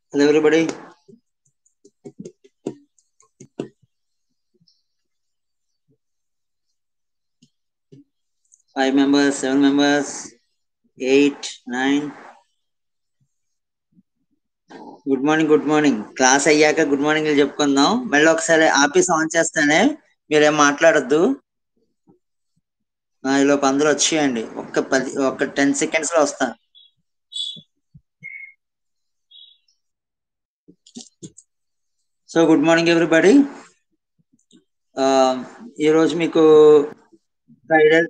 Hello, everybody. Five members, seven members, eight, nine. Good morning good morning class అయ్యాక good morning చెప్పుకుందాం మళ్ళీ ఒకసారి office on చేస్తానే మీరేం మాట్లాడొద్దు ఆ, ఈలోపు అందరూ వచ్చేయండి ఒక్క పది ఒక్క టెన్ సెకండ్స్ లో వస్తా సో గుడ్ మార్నింగ్ ఎవ్రీబడి ఈరోజు మీకు ఫ్రైడే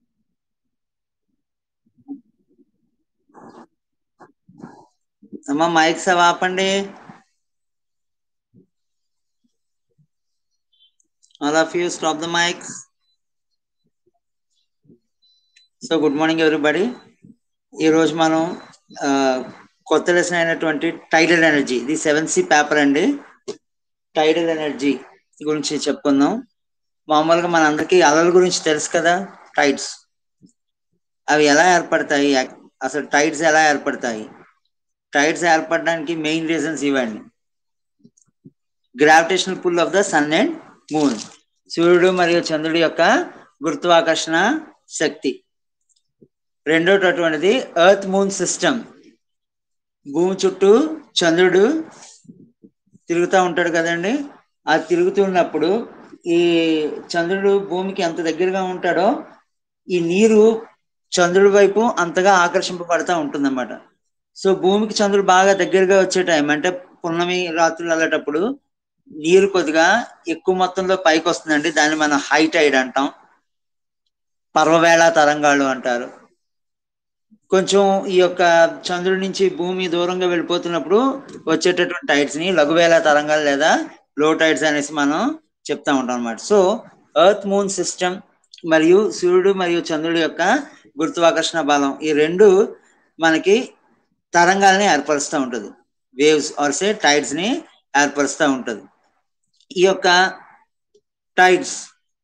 అమ్మ మైక్స్ అవి ఆపండి all of you stop the mics so good morning everybody ఈరోజు మనం ఆ, కొత్త లెసన్ అయినటువంటి టైడల్ ఎనర్జీ ఇది సెవెన్ సి పేపర్ అండి టైడల్ ఎనర్జీ గురించి చెప్పుకుందాం మామూలుగా మనందరికీ అలల గురించి తెలుసు కదా టైడ్స్ అవి ఎలా ఏర్పడతాయి యాక్- అసలు టైడ్స్ ఎలా ఏర్పడతాయి టైడ్స్ ఏర్పడడానికి మెయిన్ రీజన్స్ ఇవ్వండి gravitational pull of the sun and moon సూర్యుడు మరియు చంద్రుడి యొక్క గురుత్వాకర్షణ శక్తి రెండోటటువంటిది ఎర్త్ మూన్ సిస్టమ్ భూమి చుట్టూ చంద్రుడు తిరుగుతూ ఉంటాడు కదండి ఆ తిరుగుతున్నప్పుడు ఈ చంద్రుడు భూమికి ఎంత దగ్గరగా ఉంటాడో ఈ నీరు చంద్రుడి వైపు అంతగా ఆకర్షింపబడతా ఉంటుందన్నమాట సో భూమికి చంద్రుడు బాగా దగ్గరగా వచ్చే టైం అంటే పున్నమి రాత్రులు వెళ్ళేటప్పుడు నీరు కొద్దిగా ఎక్కువ మొత్తంలో పైకి వస్తుందండి దాన్ని మనం హై టైడ్ అంటాం పర్వవేళ తరంగాలు అంటారు కొంచెం ఈ యొక్క చంద్రుడి నుంచి భూమి దూరంగా వెళ్ళిపోతున్నప్పుడు వచ్చేటటువంటి టైడ్స్ ని లఘువేళ తరంగాలు లేదా లో టైడ్స్ అనేసి మనం చెప్తా ఉంటాం అనమాట సో ఎర్త్ మూన్ సిస్టమ్ మరియు సూర్యుడు మరియు చంద్రుడి యొక్క గురుత్వాకర్షణ బలం ఈ రెండు మనకి తరంగాల్ని ఏర్పరుస్తూ ఉంటుంది వేవ్స్ ఆర్ సే టైడ్స్ ని ఏర్పరుస్తూ ఉంటుంది ఈ యొక్క టైడ్స్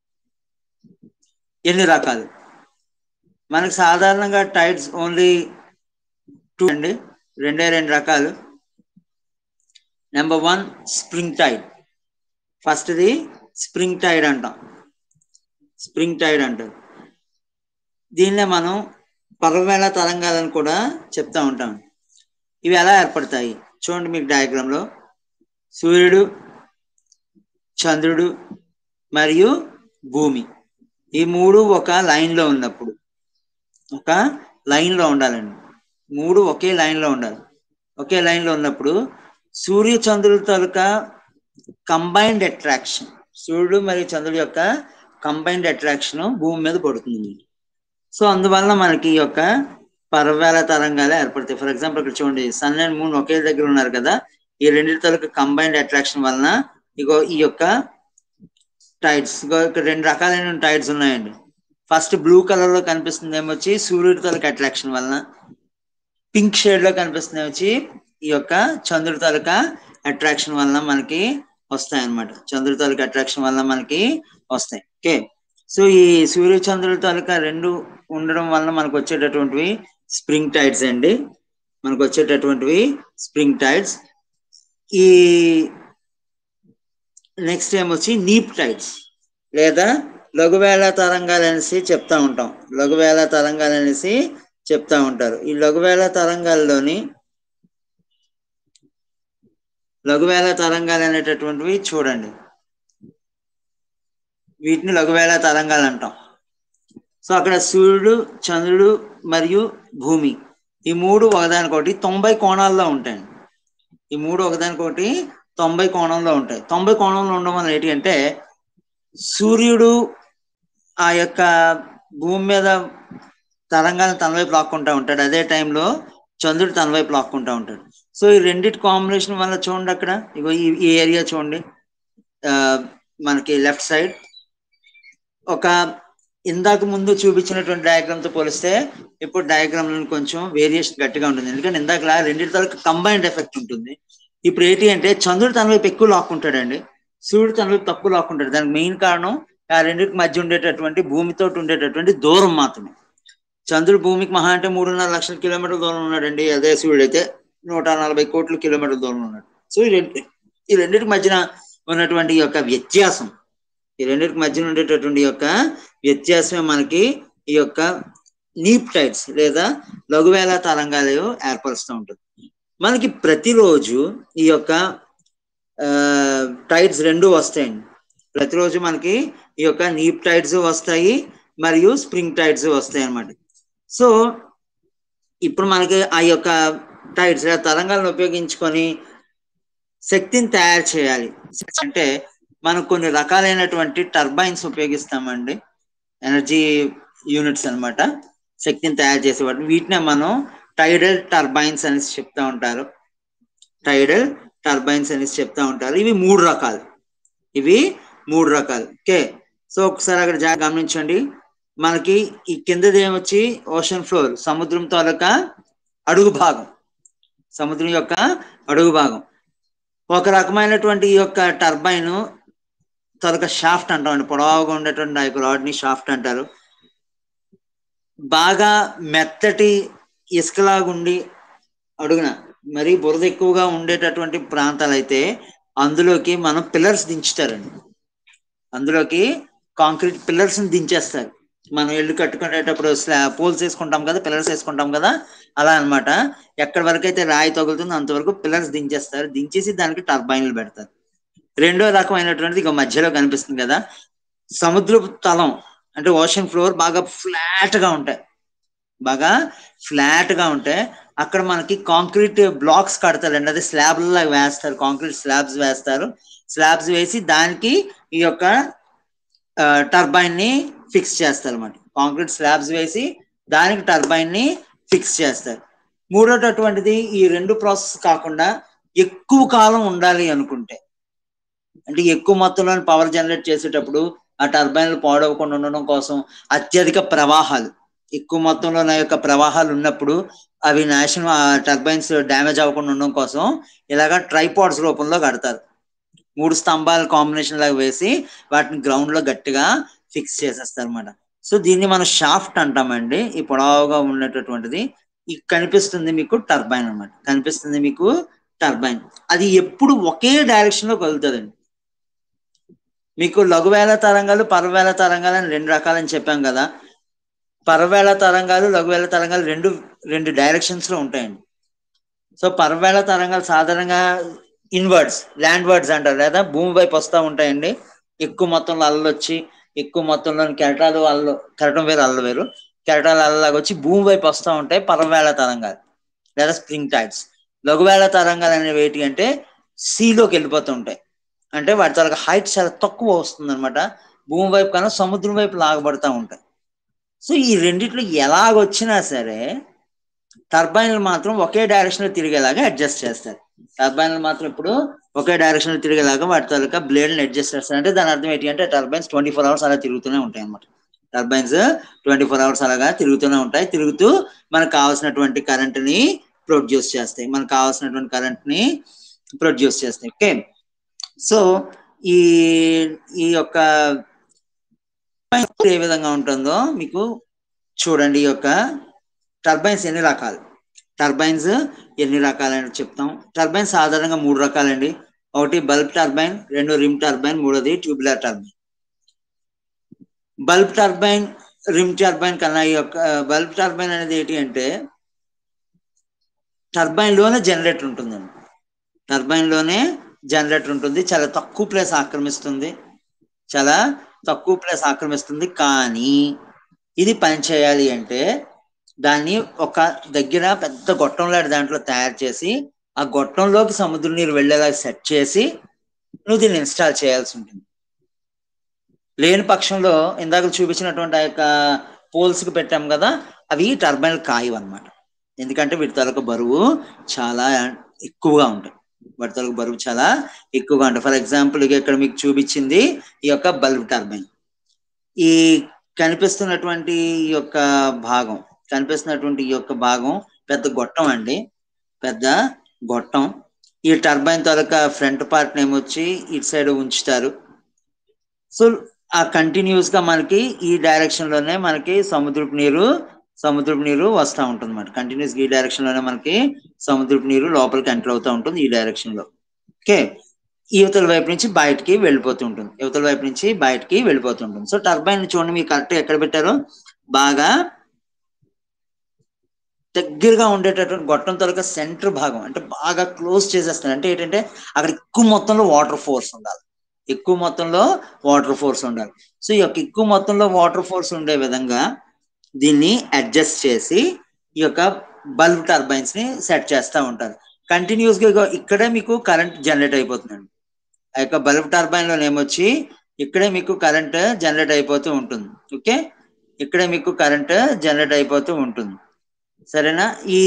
ఎన్ని రకాలు మనకు సాధారణంగా టైడ్స్ ఓన్లీ టూ అండి రెండే రెండు రకాలు నెంబర్ వన్ స్ప్రింగ్ టైడ్ ఫస్ట్ది స్ప్రింగ్ టైడ్ అంటాం స్ప్రింగ్ టైడ్ అంటారు దీన్నే మనం పర్వవేళ తరంగాలను కూడా చెప్తా ఉంటాం ఇవి ఎలా ఏర్పడతాయి చూడండి మీకు diagram లో సూర్యుడు చంద్రుడు మరియు భూమి ఈ మూడు ఒక line లో ఉన్నప్పుడు ఒక line లో ఉండాలండి మూడు ఒకే line లో ఉండాలి ఒకే line లో ఉన్నప్పుడు సూర్య చంద్రుల తాలూకా కంబైన్డ్ అట్రాక్షన్ సూర్యుడు మరియు చంద్రుడి యొక్క కంబైన్డ్ అట్రాక్షన్ భూమి మీద పడుతుంది సో అందువల్ల మనకి ఈ యొక్క పర్వేల తరంగాలు ఏర్పడతాయి ఫర్ ఎగ్జాంపుల్ ఇక్కడ చూడండి సన్ అండ్ మూన్ ఒకే దగ్గర ఉన్నారు కదా ఈ రెండింటి తాలూకా కంబైన్డ్ అట్రాక్షన్ వలన ఇగో ఈ యొక్క టైడ్స్ ఇగో ఇక్కడ రెండు రకాలైన టైడ్స్ ఉన్నాయండి ఫస్ట్ బ్లూ కలర్ లో కనిపిస్తుంది ఏమొచ్చి సూర్యుడి తాలూకా అట్రాక్షన్ వలన పింక్ షేడ్ లో కనిపిస్తుంది వచ్చి ఈ యొక్క చంద్రుడి తాలూకా అట్రాక్షన్ వలన మనకి వస్తాయి అన్నమాట చంద్రుడి తాలూకా అట్రాక్షన్ వలన మనకి వస్తాయి ఓకే సో ఈ సూర్య చంద్రుడి తాలూకా రెండు ఉండడం వలన మనకు వచ్చేటటువంటివి స్ప్రింగ్ టైడ్స్ అండి మనకు వచ్చేటటువంటివి స్ప్రింగ్ టైడ్స్ ఈ నెక్స్ట్ ఏం వచ్చి నీప్ టైడ్స్ లేదా లఘువేళ తరంగాలు అనేసి చెప్తా ఉంటాం లఘువేళ తరంగాలు అనేసి చెప్తా ఉంటారు ఈ లఘువేళ తరంగాల్లోని లఘువేళ తరంగాలు అనేటటువంటివి చూడండి వీటిని లఘువేళ తరంగాలు అంటాం సో అక్కడ సూర్యుడు చంద్రుడు మరియు భూమి ఈ మూడు ఒకదానికొకటి తొంభై కోణాల్లో ఉంటాయండి ఈ మూడు ఒకదానికొకటి తొంభై కోణంలో ఉంటాయి తొంభై కోణంలో ఉండడం వల్ల ఏంటి అంటే సూర్యుడు ఆ యొక్క భూమి మీద తరంగాలను తన వైపు లాక్కుంటా ఉంటాడు అదే టైంలో చంద్రుడు తన వైపు లాక్కుంటా ఉంటాడు సో ఈ రెండిటి కాంబినేషన్ వల్ల చూడండి అక్కడ ఇగో ఈ ఈ ఏరియా చూడండి ఆ, మనకి లెఫ్ట్ సైడ్ ఒక ఇందాక ముందు చూపించినటువంటి డయాగ్రామ్ తో పోలిస్తే ఇప్పుడు డయాగ్రామ్ లో కొంచెం వేరియేషన్ గట్టిగా ఉంటుంది ఎందుకంటే ఇందాక రెండింటి తాలూకు కంబైన్డ్ ఎఫెక్ట్ ఉంటుంది ఇప్పుడు ఏంటి అంటే చంద్రుడు తన వైపు ఎక్కువ లాక్కుంటాడండి సూర్యుడు తన వైపు తక్కువ లాక్కుంటాడు దానికి మెయిన్ కారణం ఆ రెండింటి మధ్య ఉండేటటువంటి భూమితో ఉండేటటువంటి దూరం మాత్రమే చంద్రుడు భూమికి మహా అంటే మూడున్నర లక్షల కిలోమీటర్ల దూరం ఉన్నాడండి అదే సూర్యుడు అయితే నూట నలభై కోట్ల కిలోమీటర్ల దూరంలో ఉన్నాడు సో ఈ రెండు ఈ రెండింటి మధ్యన ఉన్నటువంటి ఈ యొక్క వ్యత్యాసం ఈ రెండింటికి మధ్యన ఉండేటటువంటి యొక్క వ్యత్యాసమే మనకి ఈ యొక్క నీప్ టైడ్స్ లేదా లఘువేళ తరంగాలు ఏర్పరుస్తూ ఉంటుంది మనకి ప్రతిరోజు ఈ యొక్క టైడ్స్ రెండు వస్తాయండి ప్రతిరోజు మనకి ఈ యొక్క నీప్ టైడ్స్ వస్తాయి మరియు స్ప్రింగ్ టైడ్స్ వస్తాయి అన్నమాట సో ఇప్పుడు మనకి ఆ యొక్క టైడ్స్ తరంగాలను ఉపయోగించుకొని శక్తిని తయారు చేయాలి అంటే మనం కొన్ని రకాలైనటువంటి టర్బైన్స్ ఉపయోగిస్తామండి ఎనర్జీ యూనిట్స్ అన్నమాట శక్తిని తయారు చేసేవాటి వీటినే మనం టైడల్ టర్బైన్స్ అనేసి చెప్తా ఉంటారు టైడల్ టర్బైన్స్ అనేసి చెప్తా ఉంటారు ఇవి మూడు రకాలు ఇవి మూడు రకాలు ఓకే సో ఒకసారి అక్కడ జాగ్రత్త గమనించండి మనకి ఈ కిందది ఏమొచ్చి ఓషన్ ఫ్లోర్ సముద్రం తాలూకా అడుగు భాగం సముద్రం యొక్క అడుగు భాగం ఒక రకమైనటువంటి ఈ యొక్క టర్బైన్ తాలూకా షాఫ్ట్ అంటామండి పొడవుగా ఉండేటువంటి ఆ యొక్క రాడ్ని షాఫ్ట్ అంటారు బాగా మెత్తటి ఇసుకలాగుండి అడుగున మరి బురద ఎక్కువగా ఉండేటటువంటి ప్రాంతాలు అయితే అందులోకి మనం పిల్లర్స్ దించుతారండి అందులోకి కాంక్రీట్ పిల్లర్స్ దించేస్తారు మనం ఇల్లు కట్టుకునేటప్పుడు స్లా పోల్స్ వేసుకుంటాం కదా పిల్లర్స్ వేసుకుంటాం కదా అలా అన్నమాట ఎక్కడి వరకు అయితే రాయి తగులుతుందో అంతవరకు పిల్లర్స్ దించేస్తారు దించేసి దానికి టర్బైన్లు పెడతారు రెండో రకమైనటువంటిది ఇక మధ్యలో కనిపిస్తుంది కదా సముద్రపు తలం అంటే ఓషన్ ఫ్లోర్ బాగా ఫ్లాట్ గా ఉంటాయి బాగా ఫ్లాట్ గా ఉంటాయి అక్కడ మనకి కాంక్రీట్ బ్లాక్స్ కడతారండి అదే స్లాబ్ లాగా వేస్తారు కాంక్రీట్ స్లాబ్స్ వేస్తారు స్లాబ్స్ వేసి దానికి ఈ యొక్క టర్బైన్ ని ఫిక్స్ చేస్తారు అనమాట కాంక్రీట్ స్లాబ్స్ వేసి దానికి టర్బైన్ ని ఫిక్స్ చేస్తారు మూడోటటువంటిది ఈ రెండు ప్రాసెస్ కాకుండా ఎక్కువ కాలం ఉండాలి అనుకుంటే అంటే ఎక్కువ మొత్తంలో పవర్ జనరేట్ చేసేటప్పుడు ఆ టర్బైన్లు పాడవకుండా ఉండడం కోసం అత్యధిక ప్రవాహాలు ఎక్కువ మొత్తంలో నా యొక్క ప్రవాహాలు ఉన్నప్పుడు అవి నాశనం ఆ టర్బైన్స్ డ్యామేజ్ అవ్వకుండా ఉండడం కోసం ఇలాగా ట్రైపాడ్స్ రూపంలో కడతారు మూడు స్తంభాల కాంబినేషన్ లాగా వేసి వాటిని గ్రౌండ్ లో గట్టిగా ఫిక్స్ చేసేస్తారు అనమాట సో దీన్ని మనం షాఫ్ట్ అంటామండి ఈ పొడవుగా ఉన్నటువంటిది ఈ కనిపిస్తుంది మీకు టర్బైన్ అన్నమాట కనిపిస్తుంది మీకు టర్బైన్ అది ఎప్పుడు ఒకే డైరెక్షన్ లో కదులుతుందండి మీకు లఘువేళ తరంగాలు పరవేళ తరంగాలు అని రెండు రకాలని చెప్పాం కదా పరవేళ తరంగాలు లఘువేళ తరంగాలు రెండు రెండు డైరెక్షన్స్ లో ఉంటాయండి సో పరవేళ తరంగాలు సాధారణంగా ఇన్వర్డ్స్ ల్యాండ్ వర్డ్స్ అంటారు లేదా భూమి వైపు వస్తూ ఉంటాయండి ఎక్కువ మొత్తంలో అల్లలు వచ్చి ఎక్కువ మొత్తంలో కెరటాలు అల్లు కెరటం వేరు అల్ల వేరు కెరటాలు అల్లలాగా వచ్చి భూమి వైపు వస్తూ ఉంటాయి పరవేళ తరంగాలు లేదా స్ప్రింగ్ టైడ్స్ లఘువేళ తరంగాలు అనేవి ఏంటి అంటే సీలోకి వెళ్ళిపోతూ ఉంటాయి అంటే వాటి తాలూకా హైట్ చాలా తక్కువ వస్తుంది అనమాట భూమి వైపు కన్నా సముద్రం వైపు లాగబడతా ఉంటాయి సో ఈ రెండిట్లో ఎలాగొచ్చినా సరే టర్బైన్లు మాత్రం ఒకే డైరెక్షన్ లో తిరిగేలాగా అడ్జస్ట్ చేస్తారు టర్బైన్లు మాత్రం ఇప్పుడు ఒకే డైరెక్షన్ లో తిరిగేలాగా వాటి తాలూకా బ్లేడ్ని అడ్జస్ట్ చేస్తారు అంటే దాని అర్థం ఏంటి అంటే టర్బైన్స్ ట్వంటీ ఫోర్ అవర్స్ అలా తిరుగుతూనే ఉంటాయి అనమాట టర్బైన్స్ ట్వంటీ ఫోర్ అవర్స్ అలాగా తిరుగుతూనే ఉంటాయి తిరుగుతూ మనకు కావాల్సినటువంటి కరెంట్ ని ప్రొడ్యూస్ చేస్తాయి మనకు కావాల్సినటువంటి కరెంట్ ని ప్రొడ్యూస్ చేస్తాయి ఓకే సో ఈ ఈ యొక్క ఏ విధంగా ఉంటుందో మీకు చూడండి ఈ యొక్క టర్బైన్స్ ఎన్ని రకాలు టర్బైన్స్ ఎన్ని రకాలని చెప్తాం టర్బైన్స్ సాధారణంగా మూడు రకాలండి ఒకటి బల్బ్ టర్బైన్ రెండు రిమ్ టర్బైన్ మూడోది tubular turbine bulb turbine rim turbine కన్నా ఈ యొక్క బల్బ్ టర్బైన్ అనేది ఏంటి అంటే టర్బైన్ లోనే జనరేటర్ ఉంటుందండి టర్బైన్ లోనే జనరేటర్ ఉంటుంది చాలా తక్కువ ప్లేస్ ఆక్రమిస్తుంది చాలా తక్కువ ప్లేస్ ఆక్రమిస్తుంది కానీ ఇది పని చేయాలి అంటే దాన్ని ఒక దగ్గర పెద్ద గొట్టం లాంటి దాంట్లో తయారు చేసి ఆ గొట్టంలోకి సముద్ర నీరు వెళ్ళేలా సెట్ చేసి నువ్వు దీన్ని ఇన్స్టాల్ చేయాల్సి ఉంటుంది లేని పక్షంలో ఇందాక చూపించినటువంటి ఆ యొక్క పోల్స్ కి పెట్టాం కదా అవి టర్బైన్లు కాయవు అనమాట ఎందుకంటే వీటి తాలూకు బరువు చాలా ఎక్కువగా ఉంటాయి వాటి తాలూకు బరువు చాలా ఎక్కువగా ఉంటాయి ఫర్ ఎగ్జాంపుల్ ఇక్కడ మీకు చూపించింది ఈ యొక్క బల్బ్ టర్బైన్ ఈ కనిపిస్తున్నటువంటి ఈ యొక్క భాగం కనిపిస్తున్నటువంటి ఈ యొక్క భాగం పెద్ద గొట్టం అండి పెద్ద గొట్టం ఈ టర్బైన్ తాలూకా ఫ్రంట్ పార్ట్ ఏమొచ్చి ఇటు సైడ్ ఉంచుతారు సో ఆ కంటిన్యూస్ గా మనకి ఈ డైరెక్షన్ లోనే మనకి సముద్రపు నీరు సముద్రపు నీరు వస్తూ ఉంటుంది అనమాట కంటిన్యూస్ ఈ డైరెక్షన్ లోనే మనకి సముద్రపు నీరు లోపలికి ఎంటర్ అవుతూ ఉంటుంది ఈ డైరెక్షన్ లో ఓకే యువతల వైపు నుంచి బయటికి వెళ్ళిపోతూ ఉంటుంది యువతల వైపు నుంచి బయటికి వెళ్ళిపోతూ ఉంటుంది సో టర్బైన్ చూడండి మీరు కరెక్ట్ ఎక్కడ పెట్టారో బాగా దగ్గరగా ఉండేటటువంటి గొట్టం తొలక సెంటర్ భాగం అంటే బాగా క్లోజ్ చేసేస్తారు అంటే ఏంటంటే అక్కడ ఎక్కువ మొత్తంలో వాటర్ ఫోర్స్ ఉండాలి ఎక్కువ మొత్తంలో వాటర్ ఫోర్స్ ఉండాలి సో ఈ యొక్క ఎక్కువ మొత్తంలో వాటర్ ఫోర్స్ ఉండే విధంగా దీన్ని అడ్జస్ట్ చేసి ఈ యొక్క బల్బ్ టర్బైన్స్ ని సెట్ చేస్తూ ఉంటారు కంటిన్యూస్ గా ఇక్కడే మీకు కరెంట్ జనరేట్ అయిపోతుందండి ఆ యొక్క బల్బ్ టర్బైన్ లో ఏమొచ్చి ఇక్కడే మీకు కరెంట్ జనరేట్ అయిపోతూ ఉంటుంది ఓకే ఇక్కడే మీకు కరెంట్ జనరేట్ అయిపోతూ ఉంటుంది సరేనా ఈ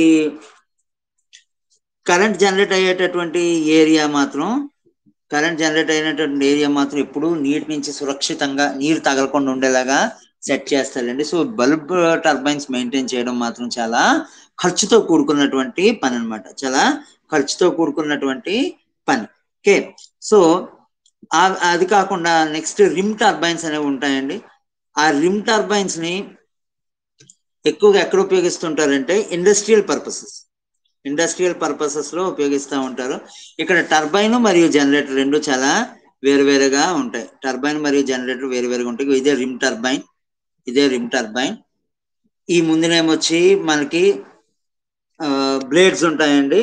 కరెంట్ జనరేట్ అయ్యేటటువంటి ఏరియా మాత్రం కరెంట్ జనరేట్ అయినటువంటి ఏరియా మాత్రం ఎప్పుడు నీటి నుంచి సురక్షితంగా నీరు తగలకుండా ఉండేలాగా సెట్ చేస్తారండి సో బల్బ్ టర్బైన్స్ మెయింటైన్ చేయడం మాత్రం చాలా ఖర్చుతో కూడుకున్నటువంటి పని అనమాట చాలా ఖర్చుతో కూడుకున్నటువంటి పని ఓకే సో అది కాకుండా నెక్స్ట్ రిమ్ టర్బైన్స్ అనేవి ఉంటాయండి ఆ రిమ్ టర్బైన్స్ ని ఎక్కువగా ఎక్కడ ఉపయోగిస్తుంటారంటే ఇండస్ట్రియల్ పర్పసెస్ ఇండస్ట్రియల్ పర్పసెస్ లో ఉపయోగిస్తూ ఉంటారు ఇక్కడ టర్బైన్ మరియు జనరేటర్ రెండు చాలా వేరువేరుగా ఉంటాయి టర్బైన్ మరియు జనరేటర్ వేరువేరుగా ఉంటాయి ఇదే రిమ్ టర్బైన్ ఇదే రిమ్ టర్బైన్ ఈ ముందునేమొచ్చి మనకి బ్లేడ్స్ ఉంటాయండి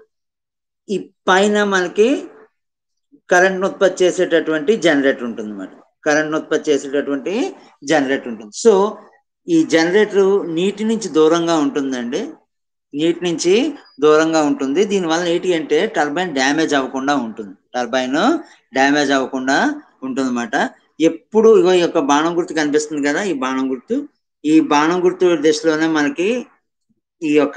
ఈ పైన మనకి కరెంట్ ఉత్పత్తి చేసేటటువంటి జనరేటర్ ఉంటుంది అన్నమాట కరెంట్ ఉత్పత్తి చేసేటటువంటి జనరేటర్ ఉంటుంది సో ఈ జనరేటర్ నీటి నుంచి దూరంగా ఉంటుందండి నీటి నుంచి దూరంగా ఉంటుంది దీనివల్ల ఏంటి అంటే టర్బైన్ డ్యామేజ్ అవ్వకుండా ఉంటుంది టర్బైన్ డ్యామేజ్ అవ్వకుండా ఉంటుంది అనమాట ఎప్పుడు ఇగో ఈ యొక్క బాణం గుర్తు కనిపిస్తుంది కదా ఈ బాణం గుర్తు ఈ బాణం గుర్తు దిశలోనే మనకి ఈ యొక్క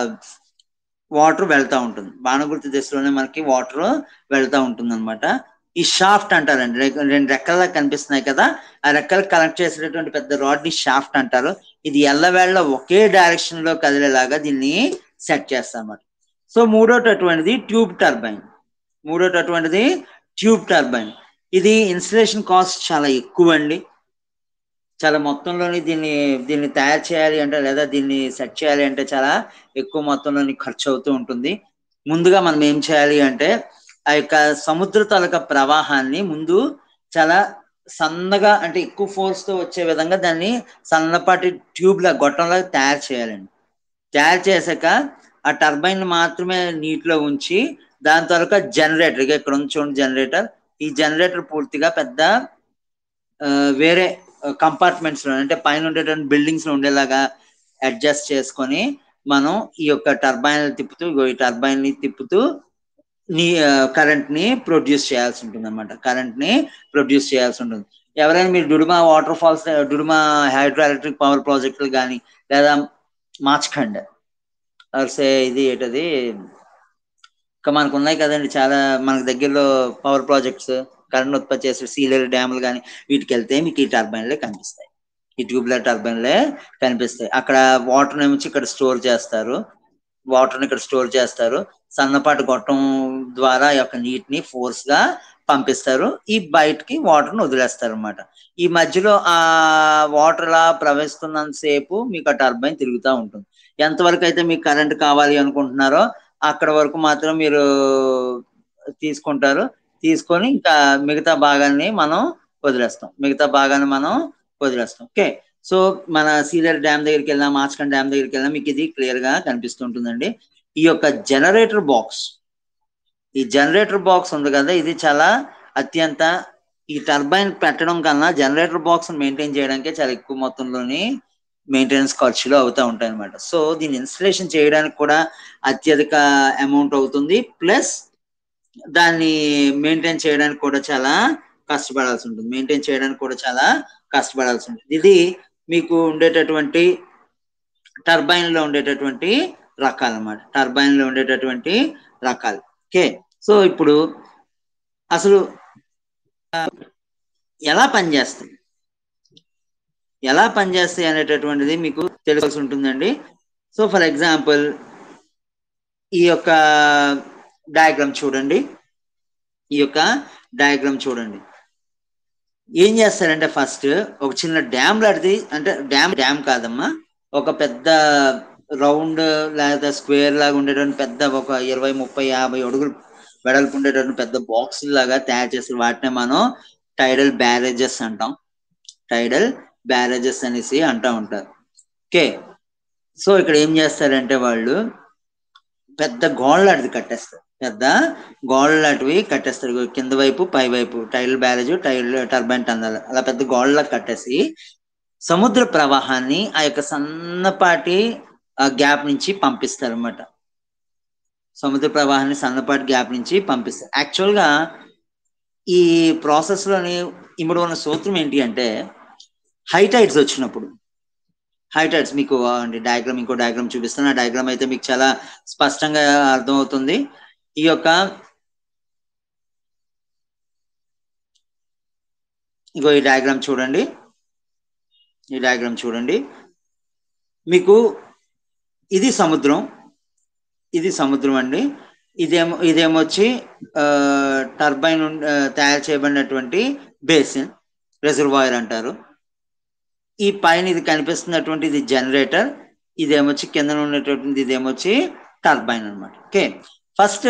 వాటర్ వెళ్తా ఉంటుంది బాణం గుర్తు దిశలోనే మనకి వాటర్ వెళ్తా ఉంటుంది అనమాట ఈ షాఫ్ట్ అంటారండి రెండు రెక్కల్లా కనిపిస్తున్నాయి కదా ఆ రెక్కలు కనెక్ట్ చేసేటటువంటి పెద్ద రాడ్ ని షాఫ్ట్ అంటారు ఇది ఎల్లవేళ ఒకే డైరెక్షన్ లో కదిలేలాగా దీన్ని సెట్ చేస్తాం అన్నమాట సో మూడోటటువంటిది ట్యూబ్ టర్బైన్ మూడోటటువంటిది ట్యూబ్ టర్బైన్ ఇది ఇన్స్టలేషన్ కాస్ట్ చాలా ఎక్కువ అండి చాలా మొత్తంలోని దీన్ని దీన్ని తయారు చేయాలి అంటే లేదా దీన్ని సెట్ చేయాలి అంటే చాలా ఎక్కువ మొత్తంలోని ఖర్చు అవుతూ ఉంటుంది ముందుగా మనం ఏం చేయాలి అంటే ఆ యొక్క సముద్ర తలక ప్రవాహాన్ని ముందు చాలా సన్నగా అంటే ఎక్కువ ఫోర్స్ తో వచ్చే విధంగా దాన్ని సన్నపాటి ట్యూబ్ లా గొట్టంలా తయారు చేయాలండి తయారు చేశాక ఆ టర్బైన్ మాత్రమే నీటిలో ఉంచి దాని తర్వాత జనరేటర్ ఇక ఇక్కడ ఉంది చూడండి జనరేటర్ ఈ జనరేటర్ పూర్తిగా పెద్ద వేరే కంపార్ట్మెంట్స్ లో అంటే పైన ఉండేటువంటి బిల్డింగ్స్ లో ఉండేలాగా అడ్జస్ట్ చేసుకొని మనం ఈ యొక్క టర్బైన్ తిప్పుతూ ఈ టర్బైన్ ని తిప్పుతూ నీ కరెంట్ ని ప్రొడ్యూస్ చేయాల్సి ఉంటుంది అనమాట కరెంట్ ని ప్రొడ్యూస్ చేయాల్సి ఉంటుంది ఎవరైనా మీరు Duduma waterfalls Duduma hydroelectric power ప్రాజెక్టులు కానీ లేదా మాచ్ఖండ్ సే ఇది ఏంటది ఇంకా మనకు ఉన్నాయి కదండి చాలా మనకు దగ్గరలో పవర్ ప్రాజెక్ట్స్ కరెంట్ ఉత్పత్తి చేసే సీలర్ డ్యాములు కానీ వీటికి వెళ్తే మీకు ఈ టర్బైన్లే కనిపిస్తాయి ఈ ట్యూబ్లర్ టర్బైన్లే కనిపిస్తాయి అక్కడ వాటర్ నుంచి ఇక్కడ స్టోర్ చేస్తారు వాటర్ ఇక్కడ స్టోర్ చేస్తారు సన్నపాటి గొట్టం ద్వారా యొక్క నీటిని ఫోర్స్ గా పంపిస్తారు ఈ బయటకి వాటర్ ని వదిలేస్తారు అనమాట ఈ మధ్యలో ఆ వాటర్ లా ప్రవహిస్తున్నంత సేపు మీకు ఆ టర్బైన్ తిరుగుతూ ఉంటుంది ఎంతవరకు అయితే మీకు కరెంట్ కావాలి అనుకుంటున్నారో అక్కడ వరకు మాత్రం మీరు తీసుకుంటారు తీసుకొని ఇంకా మిగతా భాగాన్ని మనం వదిలేస్తాం మిగతా భాగాన్ని మనం వదిలేస్తాం ఓకే సో మన సీలర్ డ్యామ్ దగ్గరికి వెళ్ళినా మాస్కన్ డ్యామ్ దగ్గరికి వెళ్ళినా మీకు ఇది క్లియర్ గా కనిపిస్తుంటుందండి ఈ యొక్క జనరేటర్ బాక్స్ ఈ జనరేటర్ బాక్స్ ఉంది కదా ఇది చాలా అత్యంత ఈ టర్బైన్ పెట్టడం కన్నా జనరేటర్ బాక్స్ మెయింటైన్ చేయడానికే చాలా ఎక్కువ మొత్తంలోని మెయింటెనెన్స్ ఖర్చులు అవుతూ ఉంటాయి అనమాట సో దీన్ని ఇన్స్టలేషన్ చేయడానికి కూడా అత్యధిక అమౌంట్ అవుతుంది ప్లస్ దాన్ని మెయింటైన్ చేయడానికి కూడా చాలా కష్టపడాల్సి ఉంటుంది మెయింటైన్ చేయడానికి కూడా చాలా కష్టపడాల్సి ఉంటుంది ఇది మీకు ఉండేటటువంటి టర్బైన్ లో ఉండేటటువంటి రకాలు అన్నమాట టర్బైన్ లో ఉండేటటువంటి రకాలు ఓకే సో ఇప్పుడు అసలు ఎలా పనిచేస్తాయి ఎలా పనిచేస్తాయి అనేటటువంటిది మీకు తెలియాల్సి ఉంటుందండి సో ఫర్ ఎగ్జాంపుల్ ఈ యొక్క డయాగ్రామ్ చూడండి ఈ యొక్క డయాగ్రామ్ చూడండి ఏం చేస్తారంటే ఫస్ట్ ఒక చిన్న డ్యామ్ లాంటిది అంటే డ్యామ్ డ్యామ్ కాదమ్మా ఒక పెద్ద రౌండ్ లేదా స్క్వేర్ లాగా ఉండేటువంటి పెద్ద ఒక ఇరవై ముప్పై యాభై అడుగులు వెడల్పు ఉండేటువంటి పెద్ద బాక్స్ లాగా తయారు చేసి వాటిని మనం టైడల్ బ్యారేజెస్ అంటాం టైడల్ బ్యారేజెస్ అనేసి అంటూ ఉంటారు ఓకే సో ఇక్కడ ఏం చేస్తారంటే వాళ్ళు పెద్ద గోడలు అడిది కట్టేస్తారు పెద్ద గోడలు లాంటివి కట్టేస్తారు కింద వైపు పై వైపు tail barrage tail turbine tunnel అలా పెద్ద గోడలా కట్టేసి సముద్ర ప్రవాహాన్ని ఆ యొక్క సన్నపాటి గ్యాప్ నుంచి పంపిస్తారు అనమాట సముద్ర ప్రవాహాన్ని సన్నపాటి గ్యాప్ నుంచి పంపిస్తారు యాక్చువల్గా ఈ ప్రాసెస్ లోని ఇప్పుడు ఉన్న సూత్రం ఏంటి అంటే హైటైట్స్ వచ్చినప్పుడు హైటైట్స్ మీకు అంటే డయాగ్రామ్ ఇంకో డయాగ్రామ్ చూపిస్తాను ఆ డయాగ్రామ్ అయితే మీకు చాలా స్పష్టంగా అర్థమవుతుంది ఈ యొక్క ఇంకో ఈ డయాగ్రామ్ చూడండి ఈ డయాగ్రామ్ చూడండి మీకు ఇది సముద్రం ఇది సముద్రం అండి ఇదేమో ఇదేమొచ్చి టర్బైన్ తయారు చేయబడినటువంటి బేసిన్ రిజర్వాయర్ అంటారు ఈ పైన ఇది కనిపిస్తున్నటువంటి ఇది జనరేటర్ ఇదేమొచ్చి కింద ఉన్నటువంటి ఇదేమొచ్చి టర్బైన్ అనమాట ఓకే ఫస్ట్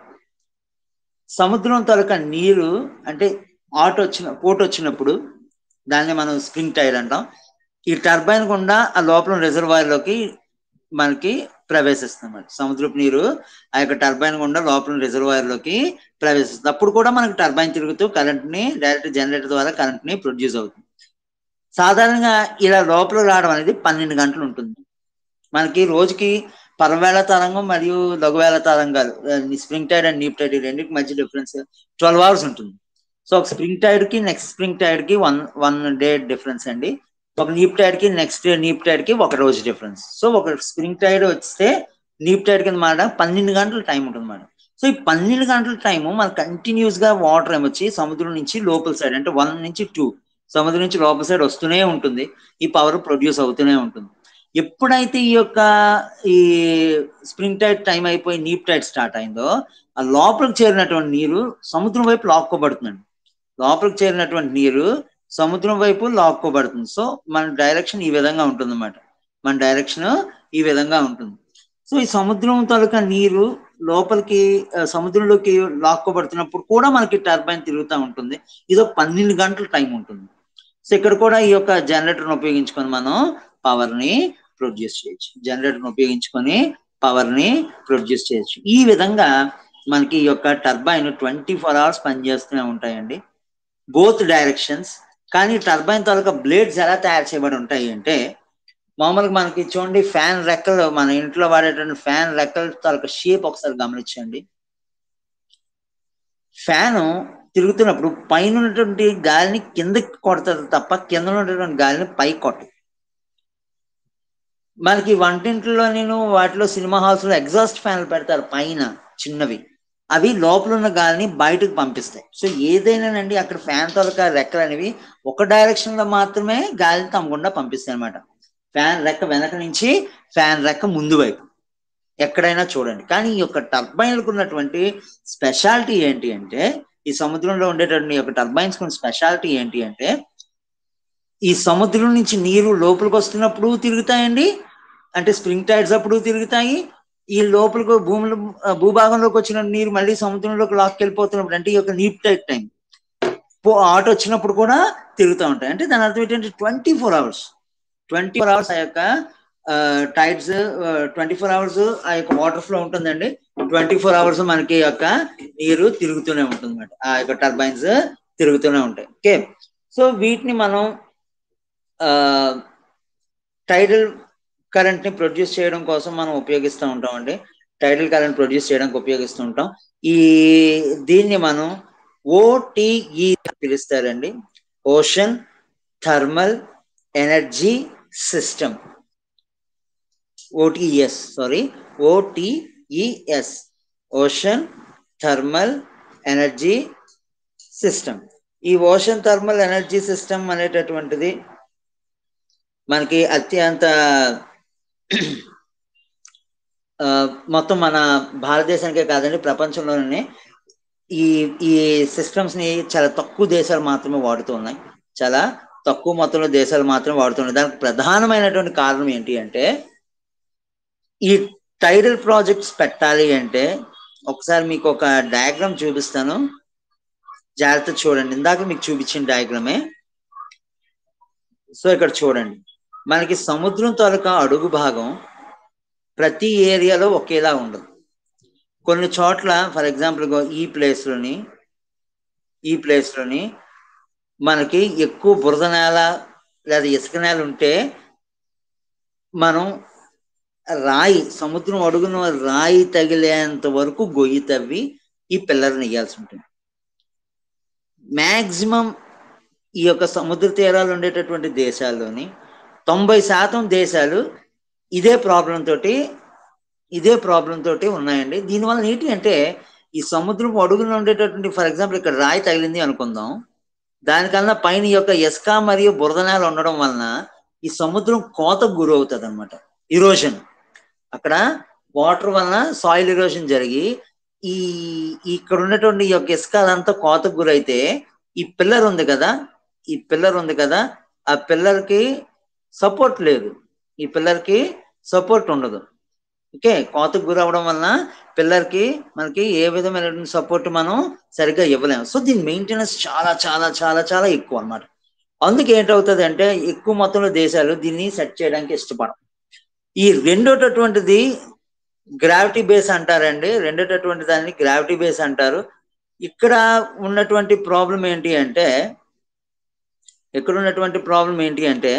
సముద్రం తాలూకా నీరు అంటే ఆట వచ్చిన పోటు వచ్చినప్పుడు దాన్ని మనం స్ప్రింగ్ టైర్ అంటాం ఈ టర్బైన్ గుండా ఆ లోపల రిజర్వాయర్ లోకి మనకి ప్రవేశిస్తుంది సముద్రపు నీరు ఆ యొక్క టర్బైన్ గుండా లోపల రిజర్వాయర్ లోకి ప్రవేశిస్తుంది అప్పుడు కూడా మనకి టర్బైన్ తిరుగుతూ కరెంట్ ని డైరెక్ట్ జనరేటర్ ద్వారా కరెంట్ ని ప్రొడ్యూస్ అవుతుంది సాధారణంగా ఇలా లోపల రావడం అనేది పన్నెండు గంటలు ఉంటుంది మనకి రోజుకి పరవేళ తరంగం మరియు లఘువేళ తరంగాలు spring tide and neap tide ఈ రెండింటి మధ్య డిఫరెన్స్ ట్వెల్వ్ అవర్స్ ఉంటుంది సో ఒక స్ప్రింగ్ టైడ్ కి నెక్స్ట్ స్ప్రింగ్ టైడ్ కి వన్ వన్ డే డిఫరెన్స్ అండి ఒక నీప్ టైడ్ కి నెక్స్ట్ నీప్ టైడ్ కి ఒక రోజు డిఫరెన్స్ సో ఒక స్ప్రింగ్ టైడ్ వస్తే నీప్ టైడ్ కింద మాట పన్నెండు గంటల టైం ఉంటుంది మేడం సో ఈ పన్నెండు గంటల టైం మనకు కంటిన్యూస్ గా వాటర్ ఏమొచ్చి సముద్రం నుంచి లోపల సైడ్ అంటే వన్ నుంచి టూ సముద్రం నుంచి లోపల సైడ్ వస్తూనే ఉంటుంది ఈ పవర్ ప్రొడ్యూస్ అవుతూనే ఉంటుంది ఎప్పుడైతే ఈ యొక్క ఈ స్ప్రింగ్ టైడ్ టైం అయిపోయి నీప్ టైడ్ స్టార్ట్ అయిందో ఆ లోపలికి చేరినటువంటి నీరు సముద్రం వైపు లాక్కోబడుతుందండి లోపలికి చేరినటువంటి నీరు సముద్రం వైపు లాక్కోబడుతుంది సో మన డైరెక్షన్ ఈ విధంగా ఉంటుంది అన్నమాట మన డైరెక్షన్ ఈ విధంగా ఉంటుంది సో ఈ సముద్రం తాలూకా నీరు లోపలికి సముద్రంలోకి లాక్కోబడుతున్నప్పుడు కూడా మనకి టర్బైన్ తిరుగుతూ ఉంటుంది ఇది ఒక పన్నెండు గంటల టైం ఉంటుంది సో ఇక్కడ కూడా ఈ యొక్క జనరేటర్ని ఉపయోగించుకొని మనం పవర్ ని ప్రొడ్యూస్ చేయొచ్చు జనరేటర్ని ఉపయోగించుకొని పవర్ ని ప్రొడ్యూస్ చేయొచ్చు ఈ విధంగా మనకి ఈ యొక్క టర్బైన్ ట్వంటీ ఫోర్ అవర్స్ పనిచేస్తూనే ఉంటాయండి బోత్ డైరెక్షన్స్ కానీ టర్బైన్ తాలూకా బ్లేడ్స్ ఎలా తయారు చేయబడి ఉంటాయి అంటే మామూలుగా మనకి చూడండి ఫ్యాన్ రెక్కలు మన ఇంట్లో వాడేటువంటి ఫ్యాన్ రెక్కల తాలూకా షేప్ ఒకసారి గమనించండి ఫ్యాను తిరుగుతున్నప్పుడు పైన ఉన్నటువంటి గాలిని కిందకి కొడుతుంది తప్ప కింద ఉన్నటువంటి గాలిని పైకి కొట్టదు మనకి వంటింట్లో నేను వాటిలో సినిమా హాల్స్ లో ఎగ్జాస్ట్ ఫ్యాన్లు పెడతారు పైన చిన్నవి అవి లోపల ఉన్న గాలిని బయటకు పంపిస్తాయి సో ఏదైనానండి అక్కడ ఫ్యాన్ తొలక రెక్కలు అనేవి ఒక డైరెక్షన్ లో మాత్రమే గాలి తమ్మకుండా పంపిస్తాయి అనమాట ఫ్యాన్ రెక్క వెనక నుంచి ఫ్యాన్ రెక్క ముందు వైపు ఎక్కడైనా చూడండి కానీ ఈ యొక్క టర్బైన్లకు ఉన్నటువంటి స్పెషాలిటీ ఏంటి అంటే ఈ సముద్రంలో ఉండేటువంటి యొక్క టర్బైన్స్ కొన్ని స్పెషాలిటీ ఏంటి అంటే ఈ సముద్రం నుంచి నీరు లోపలికి వస్తున్నప్పుడు తిరుగుతాయండి అంటే స్ప్రింగ్ టైడ్స్ అప్పుడు తిరుగుతాయి ఈ లోపలికి భూమిలో భూభాగంలోకి వచ్చిన నీరు మళ్ళీ సముద్రంలోకి లాక్కెళ్ళిపోతున్నప్పుడు అంటే ఈ యొక్క నీప్ టైట్ టైం ఆట వచ్చినప్పుడు కూడా తిరుగుతూ ఉంటాయి అంటే దాని అర్థం ఏంటంటే twenty four hours twenty four hours ఆ యొక్క టైడ్స్ ట్వంటీ ఫోర్ అవర్స్ ఆ యొక్క వాటర్ ఫ్లో ఉంటుందండి ట్వంటీ ఫోర్ అవర్స్ మనకి యొక్క నీరు తిరుగుతూనే ఉంటుంది అనమాట ఆ యొక్క టర్బైన్స్ తిరుగుతూనే ఉంటాయి ఓకే సో వీటిని మనం టైడల్ కరెంట్ ని ప్రొడ్యూస్ చేయడం కోసం మనం ఉపయోగిస్తూ ఉంటాం అండి టైడల్ కరెంట్ ప్రొడ్యూస్ చేయడానికి ఉపయోగిస్తూ ఉంటాం ఈ దీన్ని మనం ఓటిఈ పిలుస్తారండి ocean thermal energy system OTS sorry OTES ocean thermal energy system ఈ ఓషన్ థర్మల్ ఎనర్జీ సిస్టమ్ అనేటటువంటిది మనకి అత్యంత మొత్తం మన భారతదేశానికే కాదండి ప్రపంచంలోనే ఈ ఈ సిస్టమ్స్ ని చాలా తక్కువ దేశాలు మాత్రమే వాడుతూ ఉన్నాయి చాలా తక్కువ మొత్తంలో దేశాలు మాత్రం వాడుతున్నాయి దానికి ప్రధానమైనటువంటి కారణం ఏంటి అంటే ఈ టైడల్ ప్రాజెక్ట్స్ పెట్టాలి అంటే ఒకసారి మీకు ఒక డయాగ్రామ్ చూపిస్తాను జాగ్రత్త చూడండి ఇందాక మీకు చూపించిన డయాగ్రామే సో ఇక్కడ చూడండి మనకి సముద్రం తాలూకా అడుగు భాగం ప్రతి ఏరియాలో ఒకేలా ఉండదు కొన్ని చోట్ల ఫర్ ఎగ్జాంపుల్ ఈ ప్లేస్లోని ఈ ప్లేస్లోని మనకి ఎక్కువ బురద నేల లేదా ఇసుక నేల ఉంటే మనం రాయి సముద్రం అడుగున రాయి తగిలేంత వరకు గొయ్యి తవ్వి ఈ పిల్లర్ని వేయాల్సి ఉంటుంది మ్యాక్సిమం ఈ యొక్క సముద్ర తీరాలు ఉండేటటువంటి దేశాల్లోని తొంభై శాతం దేశాలు ఇదే ప్రాబ్లం తోటి ఇదే ప్రాబ్లం తోటి ఉన్నాయండి దీనివల్ల ఏంటి అంటే ఈ సముద్రం అడుగున ఉండేటటువంటి ఫర్ ఎగ్జాంపుల్ ఇక్కడ రాయి తగిలింది అనుకుందాం దానికన్నా పైన ఈ యొక్క ఇసుక మరియు బురద నేల ఉండడం వలన ఈ సముద్రం కోతకు గురవుతుంది అనమాట ఇరోజన్ అక్కడ వాటర్ వలన సాయిల్ ఇరోజన్ జరిగి ఈ ఇక్కడ ఉన్నటువంటి ఈ యొక్క ఇసుక అదంతా కోతకు గురైతే ఈ పిల్లర్ ఉంది కదా ఈ పిల్లర్ ఉంది కదా ఆ పిల్లర్కి సపోర్ట్ లేదు ఈ పిల్లర్కి సపోర్ట్ ఉండదు ఓకే కోతకు గురవడం వలన పిల్లర్కి మనకి ఏ విధమైనటువంటి సపోర్ట్ మనం సరిగ్గా ఇవ్వలేము సో దీని మెయింటెనెన్స్ చాలా చాలా చాలా చాలా ఎక్కువ అన్నమాట అందుకే ఏంటవుతుంది అంటే ఎక్కువ మొత్తంలో దేశాలు దీన్ని సెట్ చేయడానికి ఇష్టపడం ఈ రెండోటటువంటిది గ్రావిటీ బేస్ అంటారండి రెండోటటువంటి దాన్ని గ్రావిటీ బేస్ అంటారు ఇక్కడ ఉన్నటువంటి ప్రాబ్లం ఏంటి అంటే ఇక్కడ ఉన్నటువంటి ప్రాబ్లం ఏంటి అంటే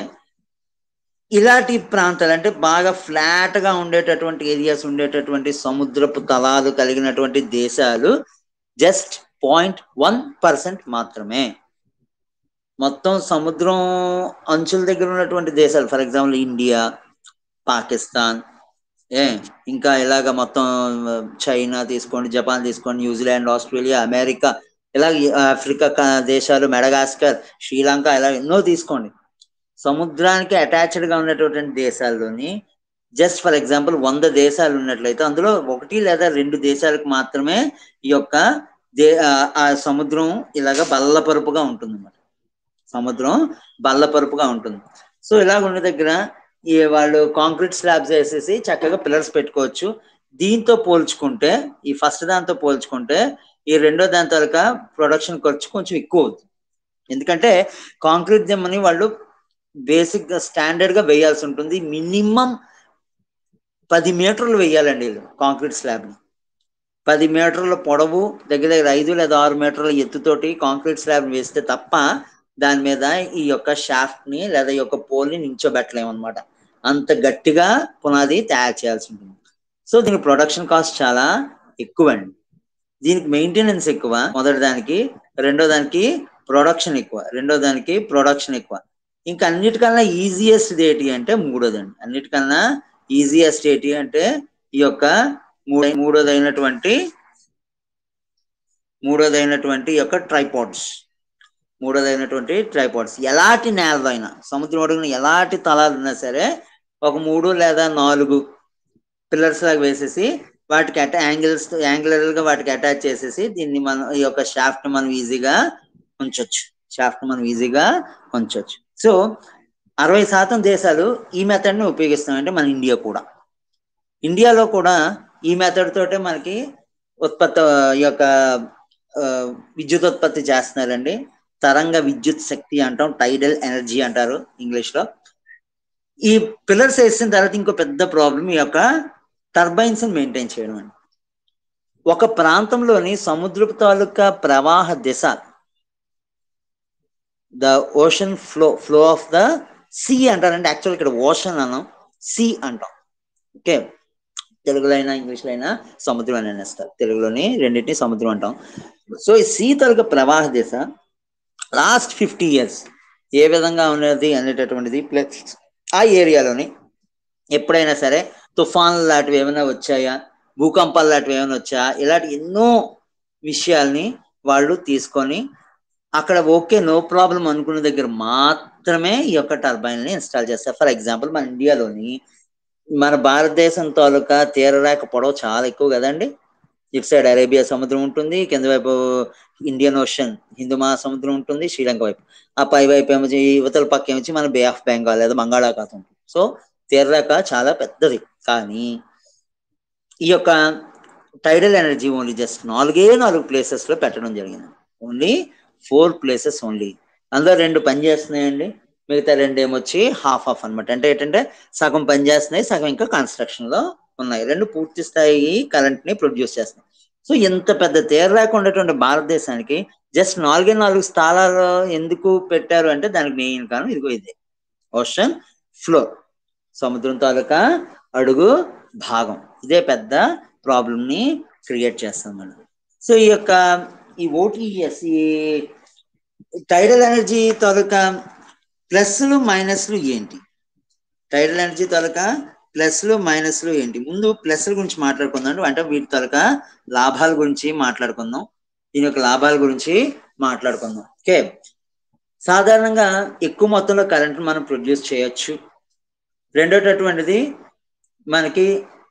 ఇలాంటి ప్రాంతాలు అంటే బాగా ఫ్లాట్ గా ఉండేటటువంటి ఏరియాస్ ఉండేటటువంటి సముద్రపు తలాలు కలిగినటువంటి దేశాలు జస్ట్ పాయింట్ వన్ పర్సెంట్ మాత్రమే మొత్తం సముద్రం అంచుల దగ్గర ఉన్నటువంటి దేశాలు ఫర్ ఎగ్జాంపుల్ ఇండియా పాకిస్తాన్ ఏ ఇంకా ఇలాగ మొత్తం చైనా తీసుకోండి జపాన్ తీసుకోండి న్యూజిలాండ్ ఆస్ట్రేలియా అమెరికా ఇలా ఆఫ్రికా దేశాలు మెడగాస్కర్ శ్రీలంక ఇలా ఎన్నో తీసుకోండి సముద్రానికి అటాచ్డ్ గా ఉన్నటువంటి దేశాల్లోని జస్ట్ ఫర్ ఎగ్జాంపుల్ వంద దేశాలు ఉన్నట్లయితే అందులో ఒకటి లేదా రెండు దేశాలకు మాత్రమే ఈ యొక్క దే ఆ సముద్రం ఇలాగ బల్లపరుపుగా ఉంటుంది అన్నమాట సముద్రం బల్లపరుపుగా ఉంటుంది సో ఇలాగ ఉన్న దగ్గర ఈ వాళ్ళు కాంక్రీట్ స్లాబ్స్ వేసేసి చక్కగా పిల్లర్స్ పెట్టుకోవచ్చు దీంతో పోల్చుకుంటే ఈ ఫస్ట్ దాంతో పోల్చుకుంటే ఈ రెండో దాని తాలూక ప్రొడక్షన్ ఖర్చు కొంచెం ఎక్కువ అవుతుంది ఎందుకంటే కాంక్రీట్ దిమ్మని వాళ్ళు బేసిక్ గా స్టాండర్డ్ గా వేయాల్సి ఉంటుంది మినిమం పది మీటర్లు వేయాలండి వీళ్ళు కాంక్రీట్ స్లాబ్ ని పది మీటర్ల పొడవు దగ్గర దగ్గర ఐదు లేదా ఆరు మీటర్ల ఎత్తుతోటి కాంక్రీట్ స్లాబ్ వేస్తే తప్ప దాని మీద ఈ యొక్క షాఫ్ట్ ని లేదా ఈ యొక్క పోల్ ని నించోబెట్టలేము అనమాట అంత గట్టిగా పునాది తయారు చేయాల్సి ఉంటుంది సో దీనికి ప్రొడక్షన్ కాస్ట్ చాలా ఎక్కువ అండి దీనికి మెయింటెనెన్స్ ఎక్కువ మొదటి దానికి రెండో దానికి ప్రొడక్షన్ ఎక్కువ రెండో దానికి ప్రొడక్షన్ ఎక్కువ ఇంకా అన్నిటికన్నా ఈజియెస్ట్ ఏంటి అంటే మూడోదండి అన్నిటికన్నా ఈజియెస్ట్ ఏంటి అంటే ఈ యొక్క మూడో మూడోదైనటువంటి మూడోదైనటువంటి ఈ యొక్క ట్రైపాడ్స్ మూడోదైనటువంటి ట్రైపాడ్స్ ఎలాంటి నేలదైనా సముద్రం అడుగున ఎలాంటి తలాలు ఉన్నా సరే ఒక మూడు లేదా నాలుగు పిల్లర్స్ లాగా వేసేసి వాటికి అటా యాంగిల్స్ యాంగులర్ గా వాటికి అటాచ్ చేసేసి దీన్ని మనం ఈ యొక్క షాఫ్ట్ మనం ఈజీగా ఉంచొచ్చు షాఫ్ట్ మనం ఈజీగా ఉంచొచ్చు సో అరవై శాతం దేశాలు ఈ మెథడ్ ని ఉపయోగిస్తాం అంటే మన ఇండియా కూడా ఇండియాలో కూడా ఈ మెథడ్ తోటే మనకి ఉత్పత్తి ఈ యొక్క విద్యుత్ ఉత్పత్తి చేస్తున్నారండి తరంగ విద్యుత్ శక్తి అంటాం టైడల్ ఎనర్జీ అంటారు ఇంగ్లీష్ లో ఈ పిల్లర్స్ వేసిన తర్వాత ఇంకో పెద్ద ప్రాబ్లం ఈ యొక్క టర్బైన్స్ మెయింటైన్ చేయడం అండి ఒక ప్రాంతంలోని సముద్రపు తాలూకా ప్రవాహ దిశ the ocean flow flow of the sea అంటారంటే యాక్చువల్ ఇక్కడ ఓషన్ అన్నాం సీ అంటాం ఓకే తెలుగులో అయినా ఇంగ్లీష్లో అయినా సముద్రం అని అనేస్తారు తెలుగులోని రెండింటిని సముద్రం అంటాం సో ఈ సీ తాలూకా ప్రవాహ దిశ లాస్ట్ ఫిఫ్టీ ఇయర్స్ ఏ విధంగా ఉన్నది అనేటటువంటిది ప్లస్ ఆ ఏరియాలోని ఎప్పుడైనా సరే తుఫాన్లు లాంటివి ఏమైనా వచ్చాయా భూకంపాలు లాంటివి ఏమైనా వచ్చాయా ఇలాంటి ఎన్నో విషయాల్ని వాళ్ళు తీసుకొని అక్కడ ఓకే నో ప్రాబ్లం అనుకున్న దగ్గర మాత్రమే ఈ యొక్క టర్బైన్ ని ఇన్స్టాల్ చేస్తారు ఫర్ ఎగ్జాంపుల్ మన ఇండియాలోని మన భారతదేశం తాలూకా తీరరేఖ పొడవు చాలా ఎక్కువ కదండి ఇటు సైడ్ అరేబియా సముద్రం ఉంటుంది కింద వైపు ఇండియన్ ఓషన్ హిందూ మహాసముద్రం ఉంటుంది శ్రీలంక వైపు ఆ పై వైపు ఏమో ఈ యువతల పక్క ఏమొచ్చి మన బే ఆఫ్ బెంగాల్ లేదా బంగాళాఖాతం ఉంటుంది సో తీరరేఖ చాలా పెద్దది కానీ ఈ యొక్క టైడల్ ఎనర్జీ ఓన్లీ జస్ట్ నాలుగే నాలుగు ప్లేసెస్ లో పెట్టడం జరిగింది ఓన్లీ ఫోర్ ప్లేసెస్ ఓన్లీ అందులో రెండు పని చేస్తున్నాయండి మిగతా రెండు ఏమొచ్చి హాఫ్ ఆఫ్ అనమాట అంటే ఏంటంటే సగం పని చేస్తున్నాయి సగం ఇంకా కన్స్ట్రక్షన్ లో ఉన్నాయి రెండు పూర్తి స్థాయి కరెంట్ ని ప్రొడ్యూస్ చేస్తున్నాయి సో ఇంత పెద్ద తీరరేఖ ఉండేటువంటి భారతదేశానికి జస్ట్ నాలుగే నాలుగు స్థలాలు ఎందుకు పెట్టారు అంటే దానికి మెయిన్ కారణం ఇదిగో ఇదే ఓషన్ ఫ్లోర్ సముద్రం తాలూకా అడుగు భాగం ఇదే పెద్ద ప్రాబ్లం ని క్రియేట్ చేస్తాం మనం సో ఈ యొక్క ఈ ఓటీఎస్ ఈ టైడల్ ఎనర్జీ తాలూకా ప్లస్లు మైనస్లు ఏంటి టైడల్ ఎనర్జీ తాలూకా ప్లస్లు మైనస్లు ఏంటి ముందు ప్లస్ల గురించి మాట్లాడుకుందాం అంటే వీటి తాలూకా లాభాల గురించి మాట్లాడుకుందాం దీని యొక్క లాభాల గురించి మాట్లాడుకుందాం ఓకే సాధారణంగా ఎక్కువ మొత్తంలో కరెంట్ మనం ప్రొడ్యూస్ చేయొచ్చు రెండోటటువంటిది మనకి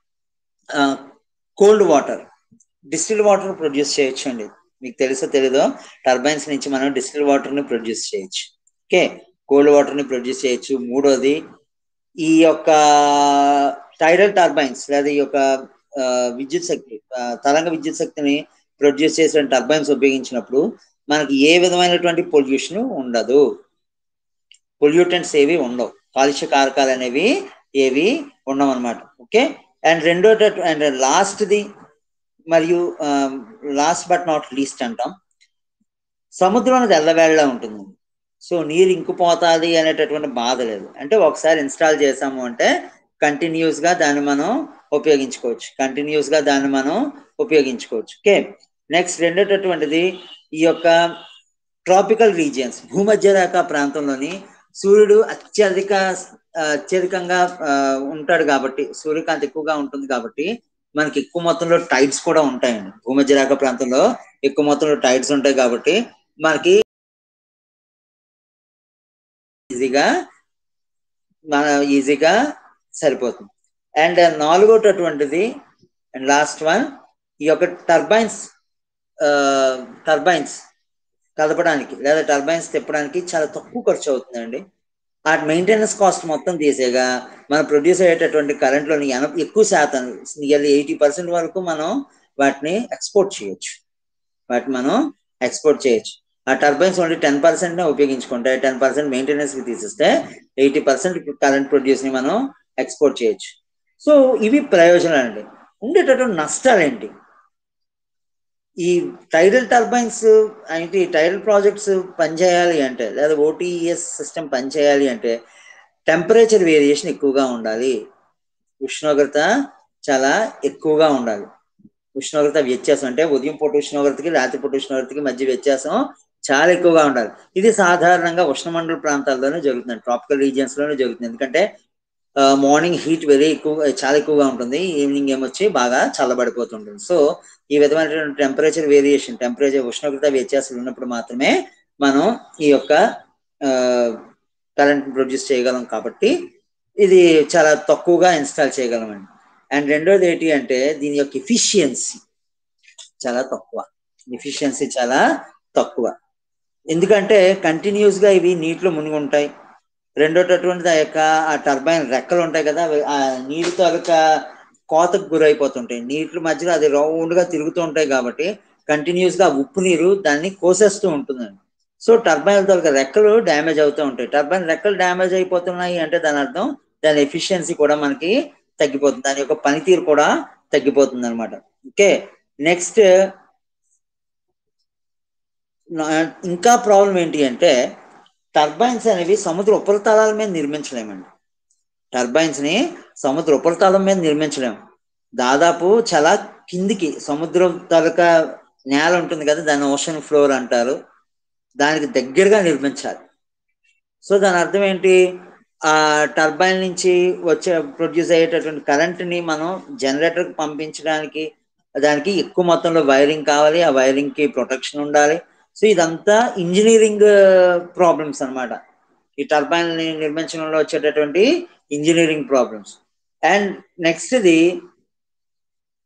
cold water distil water produce చేయొచ్చు అండి మీకు తెలుసో తెలీదో టర్బైన్స్ నుంచి మనం డిస్టిల్ వాటర్ ని ప్రొడ్యూస్ చేయొచ్చు ఓకే కోల్డ్ వాటర్ ని ప్రొడ్యూస్ చేయొచ్చు మూడోది ఈ యొక్క టైడల్ టర్బైన్స్ లేదా ఈ యొక్క విద్యుత్ శక్తి తరంగ విద్యుత్ శక్తిని ప్రొడ్యూస్ చేసిన టర్బైన్స్ ఉపయోగించినప్పుడు మనకి ఏ విధమైనటువంటి పొల్యూషన్ ఉండదు పొల్యూటెంట్స్ ఏవి ఉండవు కాలుష్య కారకాలు అనేవి ఏవి ఉండవు అనమాట ఓకే అండ్ రెండో అండ్ లాస్ట్ది మరియు లాస్ట్ బట్ నాట్ లీస్ట్ అంటాం సముద్రం అనేది ఎల్లవేళ్ళ ఉంటుంది సో నీరు ఇంకుపోతుంది అనేటటువంటి బాధ లేదు అంటే ఒకసారి ఇన్స్టాల్ చేసాము అంటే కంటిన్యూస్ గా దాన్ని మనం ఉపయోగించుకోవచ్చు కంటిన్యూస్ గా దాన్ని మనం ఉపయోగించుకోవచ్చు ఓకే నెక్స్ట్ రెండోటటువంటిది ఈ యొక్క ట్రాపికల్ రీజియన్స్ భూమధ్య రేఖ ప్రాంతంలోని సూర్యుడు అత్యధిక అత్యధికంగా ఉంటాడు కాబట్టి సూర్యకాంతి ఎక్కువగా ఉంటుంది కాబట్టి మనకి ఎక్కువ మొత్తంలో టైడ్స్ కూడా ఉంటాయండి భూమధ్య రేఖ ప్రాంతంలో ఎక్కువ మొత్తంలో టైడ్స్ ఉంటాయి కాబట్టి మనకి ఈజీగా మన ఈజీగా సరిపోతుంది అండ్ నాలుగోటటువంటిది అండ్ లాస్ట్ వన్ ఈ యొక్క టర్బైన్స్ టర్బైన్స్ కదపడానికి లేదా టర్బైన్స్ తిప్పడానికి చాలా తక్కువ ఖర్చు అవుతుందండి ఆ మెయింటెనెన్స్ కాస్ట్ మొత్తం తీసేగా మనం ప్రొడ్యూస్ అయ్యేటటువంటి కరెంట్లోని ఎక్కువ శాతం నియర్లీ ఎయిటీ పర్సెంట్ వరకు మనం వాటిని ఎక్స్పోర్ట్ చేయొచ్చు వాటిని మనం ఎక్స్పోర్ట్ చేయొచ్చు ఆ టర్బైన్స్ ఓన్లీ టెన్ పర్సెంట్ ఉపయోగించుకుంటే టెన్ పర్సెంట్ మెయింటెనెన్స్ కి తీసిస్తే ఎయిటీ పర్సెంట్ కరెంట్ ప్రొడ్యూస్ ని మనం ఎక్స్పోర్ట్ చేయొచ్చు సో ఇవి ప్రయోజనాలు అండి ఉండేటటువంటి నష్టాలు ఏంటి ఈ టైడల్ టర్బైన్స్ ఏంటి టైడల్ ప్రాజెక్ట్స్ పనిచేయాలి అంటే లేదా ఓటీఎస్ సిస్టమ్ పనిచేయాలి అంటే టెంపరేచర్ వేరియేషన్ ఎక్కువగా ఉండాలి ఉష్ణోగ్రత చాలా ఎక్కువగా ఉండాలి ఉష్ణోగ్రత వ్యత్యాసం అంటే ఉదయం పూట ఉష్ణోగ్రతకి రాత్రిపూట ఉష్ణోగ్రతకి మధ్య వ్యత్యాసం చాలా ఎక్కువగా ఉండాలి ఇది సాధారణంగా ఉష్ణమండల ప్రాంతాల్లోనే జరుగుతుంది ట్రాపికల్ రీజియన్స్ లోనే జరుగుతుంది ఎందుకంటే మార్నింగ్ హీట్ వెరీ ఎక్కువ చాలా ఎక్కువగా ఉంటుంది ఈవినింగ్ ఏమొచ్చి బాగా చల్లబడిపోతుంటుంది సో ఈ విధమైనటువంటి టెంపరేచర్ వేరియేషన్ టెంపరేచర్ ఉష్ణోగ్రత వ్యత్యాసాలు ఉన్నప్పుడు మాత్రమే మనం ఈ యొక్క కరెంట్ ప్రొడ్యూస్ చేయగలం కాబట్టి ఇది చాలా తక్కువగా ఇన్స్టాల్ చేయగలమండి అండ్ రెండోది ఏంటి అంటే దీని యొక్క ఎఫిషియన్సీ చాలా తక్కువ ఎఫిషియన్సీ చాలా తక్కువ ఎందుకంటే కంటిన్యూస్ గా ఇవి నీటిలో మునిగి ఉంటాయి రెండోటటువంటి ఆ యొక్క ఆ టర్బైన్ రెక్కలు ఉంటాయి కదా ఆ నీరు తాలూకా కోతకు గురైపోతుంటాయి నీటి మధ్యలో అది రౌండ్ గా తిరుగుతూ ఉంటాయి కాబట్టి కంటిన్యూస్ గా ఉప్పు నీరు దాన్ని కోసేస్తూ ఉంటుందండి సో టర్బైన్ తాలూకా రెక్కలు డ్యామేజ్ అవుతూ ఉంటాయి టర్బైన్ రెక్కలు డ్యామేజ్ అయిపోతున్నాయి అంటే దాని అర్థం దాని ఎఫిషియన్సీ కూడా మనకి తగ్గిపోతుంది దాని యొక్క పనితీరు కూడా తగ్గిపోతుంది అనమాట ఓకే నెక్స్ట్ ఇంకా ప్రాబ్లం ఏంటి అంటే టర్బైన్స్ అనేవి సముద్ర ఉపరితలాల మీద నిర్మించలేమండి టర్బైన్స్ ని సముద్ర ఉపరితలం మీద నిర్మించలేము దాదాపు చాలా కిందికి సముద్రం తాలూకా నేల ఉంటుంది కదా దాన్ని ఓషన్ ఫ్లోర్ అంటారు దానికి దగ్గరగా నిర్మించాలి సో దాని అర్థం ఏంటి ఆ టర్బైన్ నుంచి వచ్చే ప్రొడ్యూస్ అయ్యేటటువంటి కరెంట్ని మనం జనరేటర్కి పంపించడానికి దానికి ఎక్కువ మొత్తంలో వైరింగ్ కావాలి ఆ వైరింగ్ కి ప్రొటెక్షన్ ఉండాలి సో ఇదంతా ఇంజనీరింగ్ ప్రాబ్లమ్స్ అనమాట ఈ టర్బైన్ నిర్మించడంలో వచ్చేటటువంటి ఇంజనీరింగ్ ప్రాబ్లమ్స్ అండ్ నెక్స్ట్ది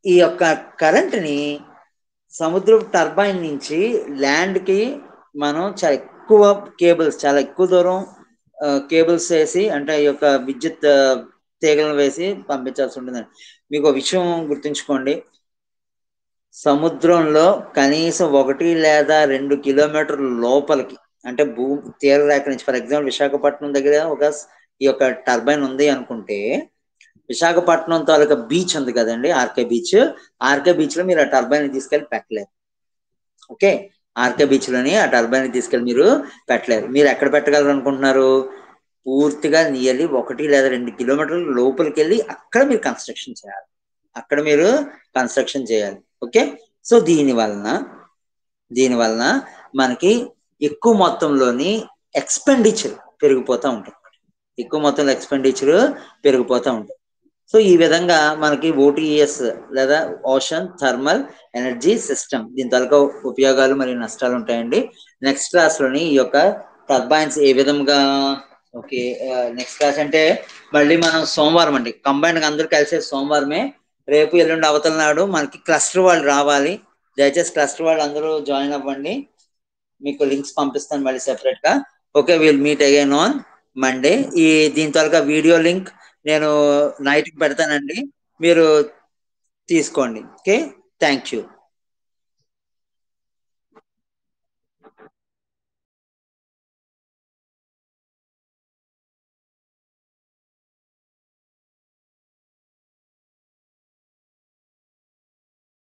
ఈ యొక్క కరెంట్ని సముద్ర టర్బైన్ నుంచి ల్యాండ్కి మనం చాలా ఎక్కువ కేబుల్స్ చాలా ఎక్కువ దూరం కేబుల్స్ వేసి అంటే ఈ యొక్క విద్యుత్ ఆ, తీగలను వేసి పంపించాల్సి ఉంటుందండి మీకు ఒక విషయం గుర్తుంచుకోండి సముద్రంలో కనీసం ఒకటి లేదా రెండు కిలోమీటర్ల లోపలికి అంటే భూ తీరరేఖ నుంచి ఫర్ ఎగ్జాంపుల్ విశాఖపట్నం దగ్గర ఒక స్- ఈ యొక్క టర్బైన్ ఉంది అనుకుంటే విశాఖపట్నం తాలూకా బీచ్ ఉంది కదండి ఆర్కే బీచ్ ఆర్కే బీచ్ లో మీరు ఆ టర్బైన్ తీసుకెళ్ళి పెట్టలేరు ఓకే ఆర్కే బీచ్ లోని ఆ టర్బైన్ తీసుకెళ్ళి మీరు పెట్టలేరు మీరు ఎక్కడ పెట్టగలరు అనుకుంటున్నారు పూర్తిగా నియర్లీ ఒకటి లేదా రెండు కిలోమీటర్ల లోపలికి వెళ్ళి అక్కడ మీరు కన్స్ట్రక్షన్ చేయాలి అక్కడ మీరు కన్స్ట్రక్షన్ చేయాలి ఓకే సో దీని వలన దీని వలన మనకి ఎక్కువ మొత్తంలోని ఎక్స్పెండిచర్ పెరిగిపోతూ ఉంటుంది ఎక్కువ మొత్తంలో ఎక్స్పెండిచర్ పెరిగిపోతూ ఉంటుంది సో ఈ విధంగా మనకి ఓటీఎస్ లేదా ఓషన్ థర్మల్ ఎనర్జీ సిస్టమ్ దీని తాలూకా ఉపయోగాలు మరియు నష్టాలు ఉంటాయండి నెక్స్ట్ క్లాస్ లోని ఈ యొక్క టర్బైన్స్ ఏ విధంగా ఓకే నెక్స్ట్ క్లాస్ అంటే మళ్ళీ మనం సోమవారం అండి కంబైన్ అందరూ కలిసే సోమవారమే రేపు ఎల్లుండి అవతల నాడు మనకి క్లస్టర్ వాళ్ళు రావాలి దయచేసి క్లస్టర్ వాళ్ళు అందరూ జాయిన్ అవ్వండి మీకు లింక్స్ పంపిస్తాను మళ్ళీ సెపరేట్ గా okay will meet again on Monday ఈ దీని తాలూకా వీడియో లింక్ నేను నైట్ పెడతానండి మీరు తీసుకోండి ఓకే థ్యాంక్ యూ